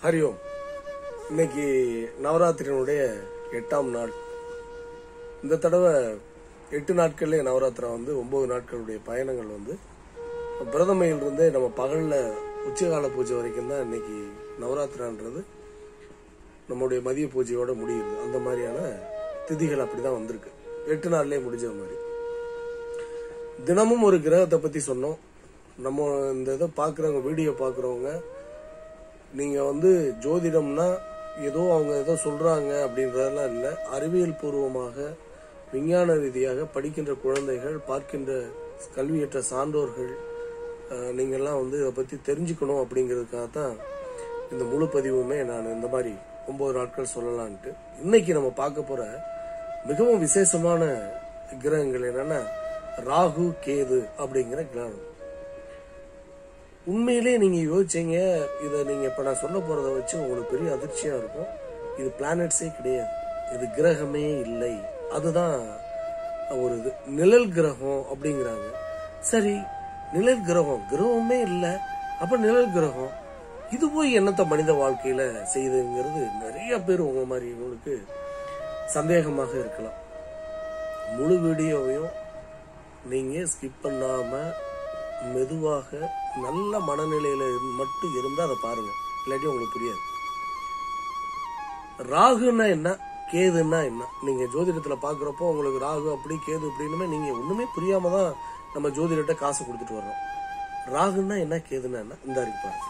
ஹரி ஓம் இன்னைக்கு நவராத்திரியினுடைய எட்டாம் நாள் இந்த தடவை எட்டு நாட்கள்லே நவராத்திரம் வந்து ஒன்பது நாட்களுடைய பயணங்கள் வந்து பிரதமையிலிருந்தே நம்ம பகல்ல உச்சகால பூஜை வரைக்கும் தான் இன்னைக்கு நவராத்திரான்றது நம்முடைய மதிய பூஜையோட முடியுது அந்த மாதிரியான திதிகள் அப்படிதான் வந்திருக்கு எட்டு நாள்லயே முடிஞ்ச மாதிரி தினமும் ஒரு கிரகத்தை பத்தி சொன்னோம் நம்ம இந்த இதை பாக்குறவங்க வீடியோ பாக்குறவங்க நீங்க வந்து ஜோதிடம்னா ஏதோ அவங்க ஏதோ சொல்றாங்க அப்படின்றதெல்லாம் இல்லை அறிவியல் பூர்வமாக விஞ்ஞான ரீதியாக படிக்கின்ற குழந்தைகள் பார்க்கின்ற கல்வியற்ற சான்றோர்கள் அஹ், நீங்கெல்லாம் வந்து இதை பத்தி தெரிஞ்சுக்கணும் அப்படிங்கிறதுக்காக தான் இந்த முழு பதிவுமே நான் இந்த மாதிரி ஒன்பது நாட்கள் சொல்லலான்ட்டு இன்னைக்கு நம்ம பார்க்க போற மிகவும் விசேஷமான கிரகங்கள் என்னன்னா ராகு கேது அப்படிங்கிற கிரகம் உண்மையிலே நீங்க யோசிச்சீங்க இதை நீங்க இப்ப நான் சொல்ல போறத வச்சு உங்களுக்கு பெரிய அதிர்ச்சியா இருக்கும் இது பிளானட்ஸே கிடையாது இது கிரகமே இல்லை அதுதான் ஒரு இது நிழல் கிரகம் அப்படிங்கிறாங்க சரி நிழல் கிரகம் கிரகமே இல்லை அப்ப நிழல் கிரகம் இது போய் என்னத்த மனித வாழ்க்கையில செய்யுதுங்கிறது நிறைய பேர் உங்க மாதிரி உங்களுக்கு சந்தேகமாக இருக்கலாம் முழு வீடியோவையும் நீங்க ஸ்கிப் பண்ணாம மெதுவாக நல்ல மனநிலையில இரு- மட்டும் இருந்தா அதை பாருங்க இல்லாட்டி உங்களுக்கு புரியாது ராகுன்னா என்ன கேதுன்னா என்ன நீங்க ஜோதிடத்துல பாக்குறப்போ உங்களுக்கு ராகு அப்படி கேது அப்படின்னுமே நீங்க ஒண்ணுமே புரியாம தான் நம்ம ஜோதிடத்தை காசு கொடுத்துட்டு வர்றோம் ராகுன்னா என்ன கேதுன்னா என்ன இந்த இருக்கு பாருங்க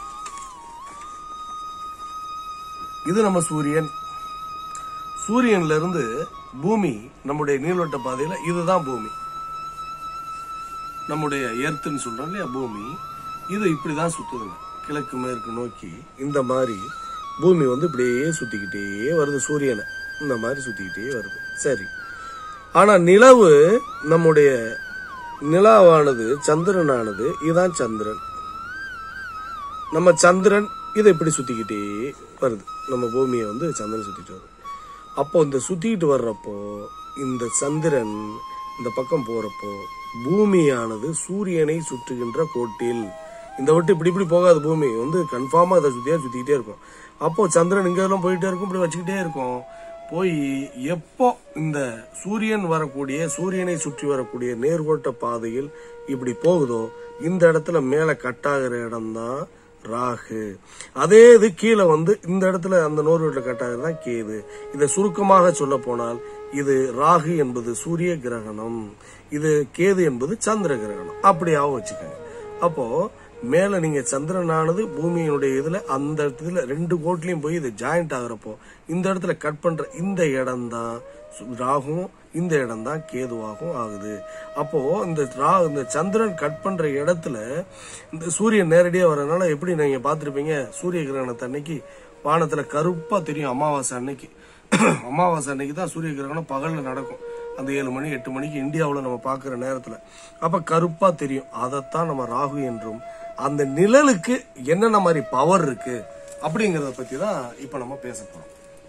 இது நம்ம சூரியன் சூரியன்ல இருந்து பூமி நம்முடைய நீள்வட்ட பாதையில இதுதான் பூமி நம்முடைய எர்த்துன்னு சொல்றோம் இல்லையா பூமி இது இப்படிதான் சுத்துதுங்க கிழக்கு மேற்கு நோக்கி இந்த மாதிரி பூமி வந்து இப்படியே சுத்திக்கிட்டே வருது சூரியனை இந்த மாதிரி சுத்திக்கிட்டே வருது சரி ஆனா நிலவு நம்முடைய நிலாவானது சந்திரனானது இதுதான் சந்திரன் நம்ம சந்திரன் இதை இப்படி சுத்திக்கிட்டே வருது நம்ம பூமியை வந்து சந்திரன் சுத்திட்டு வருது அப்போ இந்த சுத்திட்டு வர்றப்போ இந்த சந்திரன் இந்த பக்கம் போறப்போ பூமியானது சூரியனை சுற்றுகின்ற கோட்டில் இந்த விட்டு இப்படி இப்படி போகாது பூமி வந்து கன்ஃபார்மா அதை சுத்தியா சுத்திக்கிட்டே இருக்கும் அப்போ சந்திரன் இங்க எல்லாம் போயிட்டே இருக்கும் இப்படி வச்சுக்கிட்டே இருக்கும் போய் எப்போ இந்த சூரியன் வரக்கூடிய சூரியனை சுற்றி வரக்கூடிய நேர்கோட்ட பாதையில் இப்படி போகுதோ இந்த இடத்துல மேல கட்டாகிற இடம்தான் ராகு அதே இது கீழே வந்து இந்த இடத்துல அந்த நோர் வீட்டில் கட்டாகிறது தான் கேது இதை சுருக்கமாக சொல்ல போனால் இது ராகு என்பது சூரிய கிரகணம் இது கேது என்பது சந்திர கிரகணம் அப்படியாவும் வச்சுக்கோங்க அப்போ மேல நீங்க சந்திரனானது பூமியினுடைய இதுல அந்த இடத்துல ரெண்டு கோட்லயும் போய் இது ஜாயிண்ட் ஆகுறப்போ இந்த இடத்துல கட் பண்ற இந்த இடம் தான் ராகும் இந்த இடம் தான் கேதுவாகவும் ஆகுது அப்போ இந்த ரா இந்த சந்திரன் கட் பண்ற இடத்துல இந்த சூரியன் நேரடியா வரனால எப்படி நீங்க பார்த்திருப்பீங்க சூரிய கிரகணத்தை அன்னைக்கு வானத்துல கருப்பா தெரியும் அமாவாசை அன்னைக்கு அமாவாசை அன்னைக்கு தான் சூரிய கிரகணம் பகல்ல நடக்கும் அந்த ஏழு மணி எட்டு மணிக்கு இந்தியாவுல நம்ம பார்க்குற நேரத்துல அப்ப கருப்பா தெரியும் அதைத்தான் நம்ம ராகு என்றும் அந்த நிழலுக்கு என்னென்ன மாதிரி பவர் இருக்கு அப்படிங்கறத பத்தி தான் இப்ப நம்ம பேச போறோம்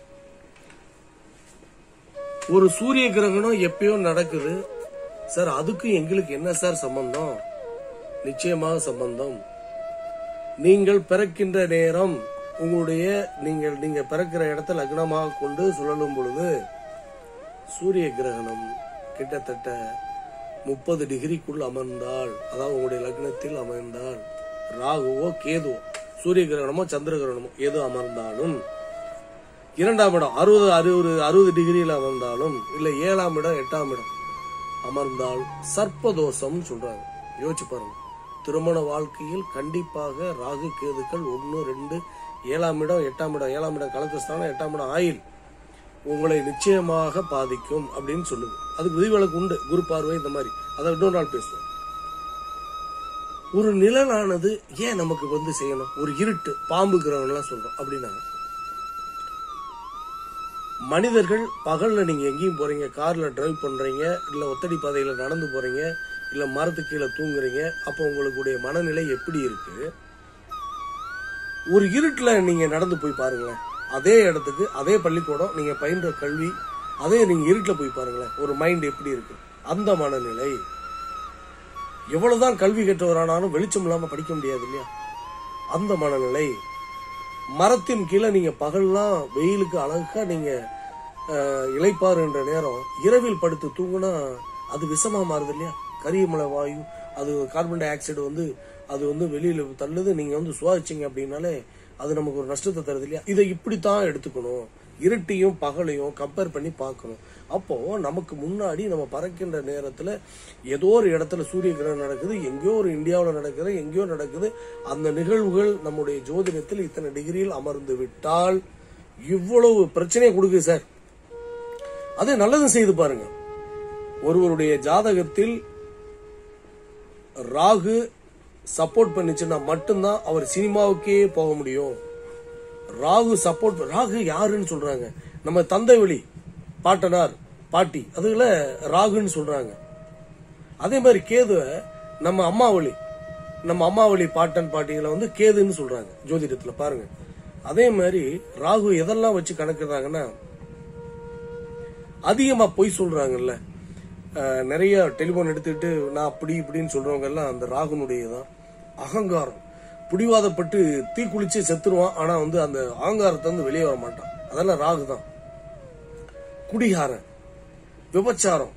ஒரு சூரிய கிரகணம் எப்பயோ நடக்குது சார் அதுக்கு எங்களுக்கு என்ன சார் சம்பந்தம் நிச்சயமாக சம்பந்தம் நீங்கள் பிறக்கின்ற நேரம் உங்களுடைய நீங்கள் நீங்க பிறக்கிற இடத்தை லக்னமாக கொண்டு சுழலும் பொழுது சூரிய கிரகணம் கிட்டத்தட்ட முப்பது டிகிரிக்குள் அமர்ந்தால் அதாவது உங்களுடைய லக்னத்தில் அமர்ந்தால் ராகுவோ கேதுவோ சூரிய கிரகணமோ சந்திர கிரகணமோ எது அமர்ந்தாலும் இரண்டாம் இடம் அறுபது அறுபது அறுபது டிகிரியில் அமர்ந்தாலும் இல்ல ஏழாம் இடம் எட்டாம் இடம் அமர்ந்தால் சர்ப்பதோஷம் சொல்றாங்க யோசிச்சு பாருங்க திருமண வாழ்க்கையில் கண்டிப்பாக ராகு கேதுக்கள் ஒன்னு ரெண்டு ஏழாம் இடம் எட்டாம் இடம் ஏழாம் இடம் கலக்கஸ்தானம் எட்டாம் இடம் ஆயில் உங்களை நிச்சயமாக பாதிக்கும் அப்படின்னு சொல்லுது அதுக்கு விதிவிலக்கு உண்டு குரு பார்வை இந்த மாதிரி அதை இன்னொரு நாள் பேசுவோம் ஒரு நிழலானது ஏன் நமக்கு வந்து செய்யணும் ஒரு இருட்டு பாம்பு கிரகம்லாம் சொல்றோம் அப்படின்னா மனிதர்கள் பகல்ல நீங்க எங்கேயும் போறீங்க கார்ல டிரைவ் பண்றீங்க இல்ல ஒத்தடி பாதையில நடந்து போறீங்க இல்ல மரத்துக்கு கீழே தூங்குறீங்க அப்போ உங்களுடைய மனநிலை எப்படி இருக்கு ஒரு இருட்டுல நீங்க நடந்து போய் பாருங்களேன் அதே இடத்துக்கு அதே பள்ளிக்கூடம் நீங்க பயின்ற கல்வி அதே நீங்க இருட்டுல போய் பாருங்களேன் ஒரு மைண்ட் எப்படி இருக்கு அந்த மனநிலை எவ்வளவுதான் கல்வி கற்றவரானாலும் வெளிச்சம் இல்லாம படிக்க முடியாது இல்லையா அந்த மனநிலை மரத்தின் கீழே நீங்க பகல்லாம் வெயிலுக்கு அழகா நீங்க அஹ், இளைப்பாறுன்ற நேரம் இரவில் படுத்து தூங்குனா அது விஷமா மாறுது இல்லையா கரியமலை வாயு அது கார்பன் டை ஆக்சைடு வந்து அது வந்து வெளியில தள்ளுது நீங்க வந்து சுவாசிச்சீங்க அப்படின்னாலே அது நமக்கு ஒரு நஷ்டத்தை தருது இல்லையா இதை இப்படித்தான் எடுத்துக்கணும் இருட்டையும் பகலையும் கம்பேர் பண்ணி பார்க்கணும் அப்போ நமக்கு முன்னாடி நம்ம பறக்கின்ற நேரத்துல ஏதோ ஒரு இடத்துல சூரிய கிரகணம் நடக்குது எங்கேயோ ஒரு இந்தியாவில் நடக்குது எங்கேயோ நடக்குது அந்த நிகழ்வுகள் நம்முடைய ஜோதிடத்தில் இத்தனை டிகிரியில் அமர்ந்து விட்டால் இவ்வளவு பிரச்சனையை கொடுக்குது சார் அது நல்லதும் செய்து பாருங்க ஒருவருடைய ஜாதகத்தில் ராகு சப்போர்ட் பண்ணுச்சுன்னா மட்டும்தான் அவர் சினிமாவுக்கே போக முடியும் ராகு சப்போர்ட் ராகு யாருன்னு சொல்றாங்க நம்ம தந்தை வழி பாட்டனார் பாட்டி அதுல ராகுன்னு சொல்றாங்க அதே மாதிரி கேதுவை நம்ம அம்மா வழி நம்ம அம்மா வழி பாட்டன் பாட்டிகளை வந்து கேதுன்னு சொல்றாங்க ஜோதிடத்துல பாருங்க அதே மாதிரி ராகு எதெல்லாம் வச்சு கணக்குறாங்கன்னா அதிகமா பொய் சொல்றாங்கல்ல அஹ், நிறைய டெலிபோன் எடுத்துக்கிட்டு நான் அப்படி இப்படின்னு சொல்றவங்க எல்லாம் அந்த ராகுனுடைய தான் அகங்காரம் புடிவாதப்பட்டு தீக்குளிச்சு செத்துருவான் ஆனா வந்து அந்த அகங்காரத்தை வந்து வெளியே வர மாட்டான் அதெல்லாம் ராகு தான் குடிகாரன் விபச்சாரம்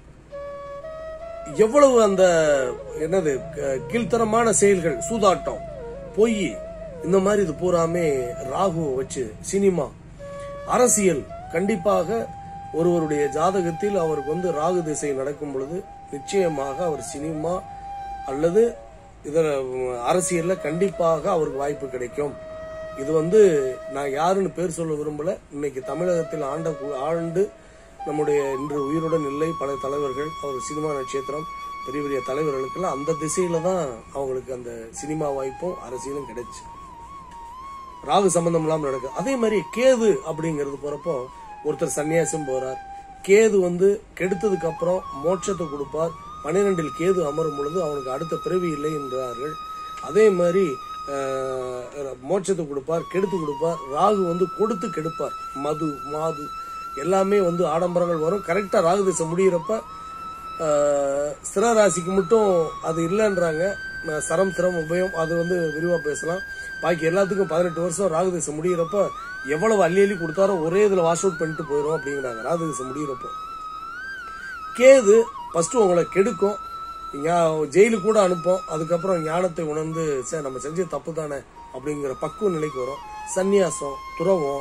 எவ்வளவு அந்த என்னது க- கீழ்த்தரமான செயல்கள் சூதாட்டம் பொய் இந்த மாதிரி இது பூராமே ராகு வச்சு சினிமா அரசியல் கண்டிப்பாக ஒருவருடைய ஜாதகத்தில் அவருக்கு வந்து ராகு திசை நடக்கும் பொழுது நிச்சயமாக அவர் சினிமா அல்லது இதர உம், அரசியல்ல கண்டிப்பாக அவருக்கு வாய்ப்பு கிடைக்கும் இது வந்து நான் யாருன்னு பேர் சொல்ல விரும்பல இன்னைக்கு தமிழகத்தில் ஆண்ட கு- ஆண்டு நம்முடைய இன்று உயிருடன் இல்லை பல தலைவர்கள் அவர் சினிமா நட்சத்திரம் பெரிய பெரிய தலைவர்களுக்கெல்லாம் அந்த திசையில தான் அவங்களுக்கு அந்த சினிமா வாய்ப்பும் அரசியலும் கிடைச்சு ராகு சம்பந்தம் இல்லாம நடக்குது அதே மாதிரி கேது அப்படிங்கிறது போறப்போ ஒருத்தர் சன்னியாசம் போறார் கேது வந்து கெடுத்ததுக்கு அப்புறம் மோட்சத்தை கொடுப்பார் பன்னிரெண்டில் கேது அமரும் பொழுது அவனுக்கு அடுத்த பிறவி இல்லை என்றார்கள் அதே மாதிரி அஹ், மோட்சத்தை கொடுப்பார் கெடுத்து கொடுப்பார் ராகு வந்து கொடுத்து கெடுப்பார் மது மாது எல்லாமே வந்து ஆடம்பரங்கள் வரும் கரெக்டா ராகு திசை முடியிறப்ப ஆஹ் ஸ்திர ராசிக்கு மட்டும் அது இல்லைன்றாங்க நான் சரம் திரம் உபயம் அது வந்து விரிவா பேசலாம் பாக்கி எல்லாத்துக்கும் பதினெட்டு வருஷம் ராகுதேச முடியிறப்ப எவ்வளவு அள்ளி அள்ளி கொடுத்தாரோ ஒரே இதுல வாஷ் அவுட் பண்ணிட்டு போயிடும் அப்படிங்கிறாங்க ராகுதேச முடியிறப்போ கேது ஃபர்ஸ்ட் உங்களை கெடுக்கும் ஞா- ஜெயிலுக்கு கூட அனுப்போம் அதுக்கப்புறம் ஞானத்தை உணர்ந்து சரி நம்ம செஞ்ச தப்பு தானே அப்படிங்கிற பக்குவ நிலைக்கு வரும் சந்நியாசம் துறவம்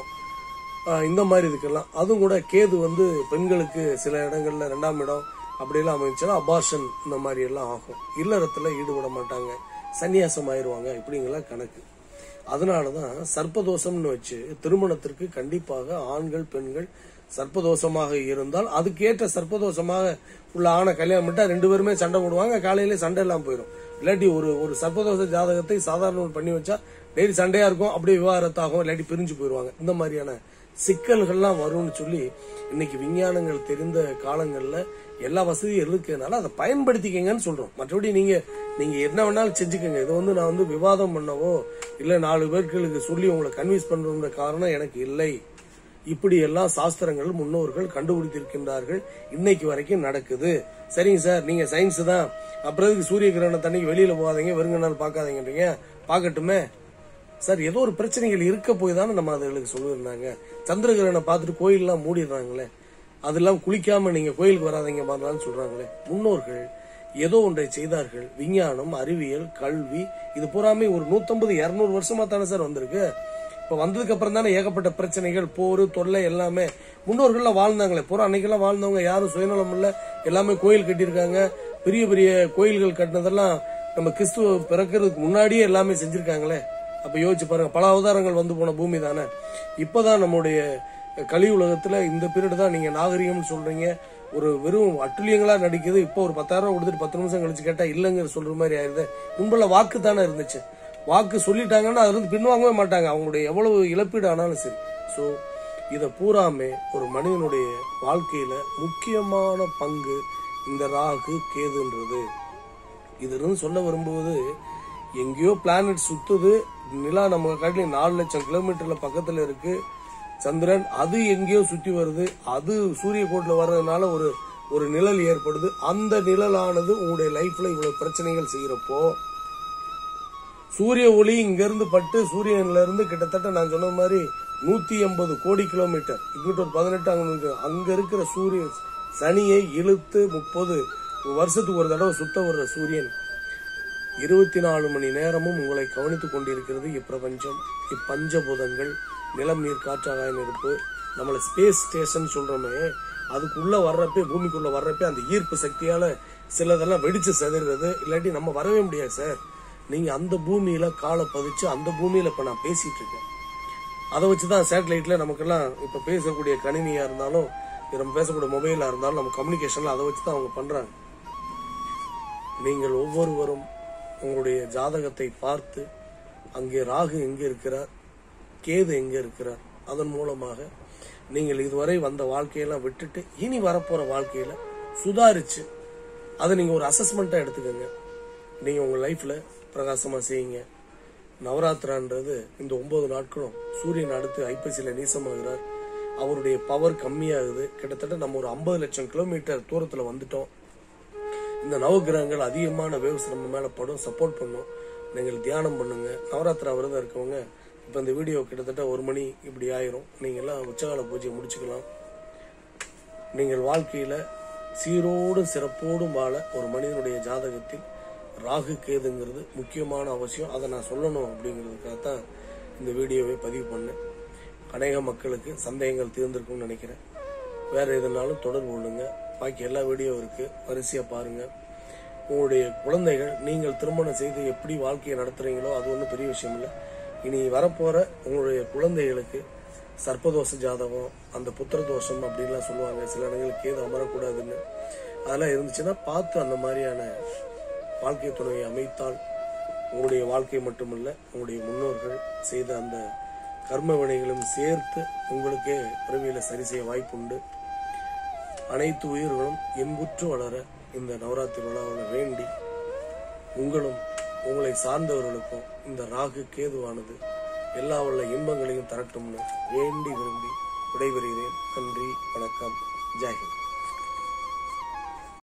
ஆஹ் இந்த மாதிரி இதுக்கெல்லாம் அதுவும் கூட கேது வந்து பெண்களுக்கு சில இடங்கள்ல ரெண்டாம் இடம் அப்படியெல்லாம் அமைச்சுன்னா அபார்ஷன் இந்த மாதிரி எல்லாம் ஆகும் இல்லறத்துல ஈடுபட மாட்டாங்க சந்நியாசம் ஆயிருவாங்க இப்படிங்கெல்லாம் கணக்கு அதனாலதான் சர்ப்பதோஷம்னு வச்சு திருமணத்திற்கு கண்டிப்பாக ஆண்கள் பெண்கள் சர்ப்பதோஷமாக இருந்தால் அதுக்கேற்ற சர்ப்பதோஷமாக உள்ள ஆணை கல்யாணம் பண்ணிட்டா ரெண்டு பேருமே சண்டை போடுவாங்க காலையில சண்டை எல்லாம் போயிடும் இல்லாட்டி ஒரு ஒரு சர்ப்பதோஷ ஜாதகத்தை சாதாரண பண்ணி வச்சா டெய்லி சண்டையா இருக்கும் அப்படியே விவாகரத்தாகும் இல்லாட்டி பிரிஞ்சு போயிடுவாங்க இந்த மாதிரியான சிக்கல்கள்லாம் வரும்னு சொல்லி இன்னைக்கு விஞ்ஞானங்கள் தெரிந்த காலங்கள்ல எல்லா வசதியும் இருக்கிறதுனால அதை பயன்படுத்திக்கங்கன்னு சொல்றோம் மற்றபடி நீங்க நீங்க என்ன வேணாலும் செஞ்சுக்கங்க இது வந்து நான் வந்து விவாதம் பண்ணவோ இல்ல நாலு பேர்களுக்கு சொல்லி உங்களை கன்வின்ஸ் பண்றோம்ன்ற காரணம் எனக்கு இல்லை இப்படி எல்லாம் சாஸ்திரங்கள் முன்னோர்கள் கண்டுபிடித்திருக்கின்றார்கள் இன்னைக்கு வரைக்கும் நடக்குது சரிங்க சார் நீங்க சயின்ஸ் தான் அப்புறம் எதுக்கு சூரிய கிரகணத்தன்னைக்கு வெளியில போகாதீங்க வெறுங்க நாள் பார்க்காதீங்கன்றீங்க பார்க்கட்டுமே சார் ஏதோ ஒரு பிரச்சனைகள் இருக்க போய் தானே நம்ம அதுகளுக்கு சொல்லியிருந்தாங்க சந்திர கிரகணம் பார்த்துட்டு கோயிலெல்லாம் மூடிடுறாங்களே அதெல்லாம் குளிக்காம நீங்க கோயிலுக்கு வராதீங்க வரலாம்னு சொல்றாங்களே முன்னோர்கள் ஏதோ ஒன்றை செய்தார்கள் விஞ்ஞானம் அறிவியல் கல்வி இது பூராமே ஒரு நூத்தம்பது இருநூறு வருஷமா தானே சார் வந்திருக்கு இப்ப வந்ததுக்கு அப்புறம் தானே ஏகப்பட்ட பிரச்சனைகள் போர் தொல்லை எல்லாமே முன்னோர்கள்லாம் வாழ்ந்தாங்களே பூரா அன்னைக்கெல்லாம் வாழ்ந்தவங்க யாரும் சுயநலம் இல்ல எல்லாமே கோயில் கட்டியிருக்காங்க பெரிய பெரிய கோயில்கள் கட்டினதெல்லாம் நம்ம கிறிஸ்துவ பிறக்கிறதுக்கு முன்னாடியே எல்லாமே செஞ்சிருக்காங்களே அப்ப யோசிச்சு பாருங்க பல அவதாரங்கள் வந்து போன பூமி தானே இப்பதான் நம்முடைய கலி உலகத்துல இந்த பீரியட் தான் நீங்க நாகரிகம்னு சொல்றீங்க ஒரு வெறும் அட்டுழியங்களா நடிக்குது இப்போ ஒரு பத்தாயிரம் ரூபாய் கொடுத்துட்டு பத்து நிமிஷம் கழிச்சு கேட்டா இல்லைங்க சொல்ற மாதிரி ஆயிருது முன்புள்ள வாக்கு தானே இருந்துச்சு வாக்கு சொல்லிட்டாங்கன்னா அதுல இருந்து பின்வாங்கவே மாட்டாங்க அவங்களுடைய எவ்வளவு இழப்பீடு ஆனாலும் சரி சோ இத பூராமே ஒரு மனிதனுடைய வாழ்க்கையில முக்கியமான பங்கு இந்த ராகு கேதுன்றது இது இருந்து சொல்ல வரும்போது எங்கேயோ பிளானட் சுத்துது நிலா நம்ம காட்டிலும் நாலு லட்சம் கிலோமீட்டர்ல பக்கத்துல இருக்கு சந்திரன் அது எங்கேயோ சுத்தி வருது அது சூரிய கோட்ல வர்றதுனால ஒரு ஒரு நிழல் ஏற்படுது அந்த நிழலானது உங்களுடைய லைஃப்ல இவ்வளவு பிரச்சனைகள் செய்யறப்போ சூரிய ஒளி இங்க இருந்து பட்டு சூரியன்ல இருந்து கிட்டத்தட்ட நான் சொன்ன மாதிரி நூத்தி எண்பது கோடி கிலோமீட்டர் இங்கிட்ட ஒரு பதினெட்டு அங்க இருக்கு. அங்க இருக்கிற சூரிய சனியை இழுத்து முப்பது வருஷத்துக்கு ஒரு தடவை சுத்த வர்ற சூரியன் இருபத்தி நாலு மணி நேரமும் உங்களை கவனித்துக் கொண்டிருக்கிறது இப்பிரபஞ்சம் இப்பஞ்சபூதங்கள் நிலம் நீர் காற்று ஆகாய நெருப்பு நம்மள ஸ்பேஸ் ஸ்டேஷன் சொல்றோமே அதுக்குள்ள வர்றப்பே பூமிக்குள்ள வர்றப்பே அந்த ஈர்ப்பு சக்தியால சிலதெல்லாம் வெடிச்சு செதறது இல்லாட்டி நம்ம வரவே முடியாது சார் நீங்க அந்த பூமியில காலை பதிச்சு அந்த பூமியில இப்ப நான் பேசிட்டு இருக்கேன் அதை வச்சுதான் சேட்டலைட்ல நமக்கெல்லாம் இப்ப பேசக்கூடிய கணினியா இருந்தாலும் இது நம்ம பேசக்கூடிய மொபைலா இருந்தாலும் நம்ம கம்யூனிகேஷன்ல அதை வச்சுதான் அவங்க பண்றாங்க நீங்கள் ஒவ்வொருவரும் உங்களுடைய ஜாதகத்தை பார்த்து அங்கே ராகு எங்கே இருக்கிறார் கேது எங்கே இருக்கிறார் அதன் மூலமாக நீங்கள் இதுவரை வந்த வாழ்க்கையெல்லாம் விட்டுட்டு இனி வரப்போற வாழ்க்கையில சுதாரிச்சு அதை நீங்க ஒரு அசஸ்மெண்ட்டா எடுத்துக்கோங்க நீங்க உங்க லைஃப்ல பிரகாசமா செய்யுங்க நவராத்திரான்றது இந்த ஒன்பது நாட்களும் சூரியன் அடுத்து ஐப்பசியில நீசமாகிறார் அவருடைய பவர் கம்மியாகுது கிட்டத்தட்ட நம்ம ஒரு ஐம்பது லட்சம் கிலோமீட்டர் தூரத்துல வந்துட்டோம் இந்த நவகிரகங்கள் அதிகமான வேவ்ஸ் நம்ம மேல படும் சப்போர்ட் பண்ணும் நீங்கள் தியானம் பண்ணுங்க நவராத்திரா விரதம் இருக்கவங்க இப்ப இந்த வீடியோ கிட்டத்தட்ட ஒரு மணி இப்படி ஆயிரும் நீங்க எல்லாம் உச்சகால பூஜையை முடிச்சுக்கலாம் நீங்கள் வாழ்க்கையில சீரோடும் சிறப்போடும் வாழ ஒரு மனிதனுடைய ஜாதகத்தில் ராகு கேதுங்கிறது முக்கியமான அவசியம் அதை நான் சொல்லணும் அப்படிங்கிறதுக்காக தான் இந்த வீடியோவை பதிவு பண்ணேன் அநேக மக்களுக்கு சந்தேகங்கள் தீர்ந்திருக்கும்னு நினைக்கிறேன் வேற எதுனாலும் தொடர்பு கொள்ளுங்க பாக்கி எல்லா வீடியோ இருக்கு வரிசையா பாருங்க உங்களுடைய குழந்தைகள் நீங்கள் திருமணம் செய்து எப்படி வாழ்க்கையை நடத்துறீங்களோ அது ஒன்றும் பெரிய விஷயம் இல்லை இனி வரப்போற உங்களுடைய குழந்தைகளுக்கு சர்ப்பதோஷ ஜாதகம் அந்த புத்திர தோஷம் அப்படின்லாம் சொல்லுவாங்க சில இடங்களுக்கு ஏது அமரக்கூடாதுன்னு அதெல்லாம் இருந்துச்சுன்னா பார்த்து அந்த மாதிரியான வாழ்க்கை துணையை அமைத்தால் உங்களுடைய வாழ்க்கை மட்டுமல்ல உங்களுடைய முன்னோர்கள் செய்த அந்த கர்ம வினைகளும் சேர்த்து உங்களுக்கே பிறவியில சரி செய்ய வாய்ப்புண்டு அனைத்து உயிர்களும் இன்புற்று வளர இந்த நவராத்திரி விழாவில் வேண்டி உங்களும் உங்களை சார்ந்தவர்களுக்கும் இந்த ராகு கேதுவானது எல்லா உள்ள இன்பங்களையும் தரட்டும்னு வேண்டி விரும்பி விடைபெறுகிறேன் நன்றி வணக்கம் ஜெய்ஹிந்த்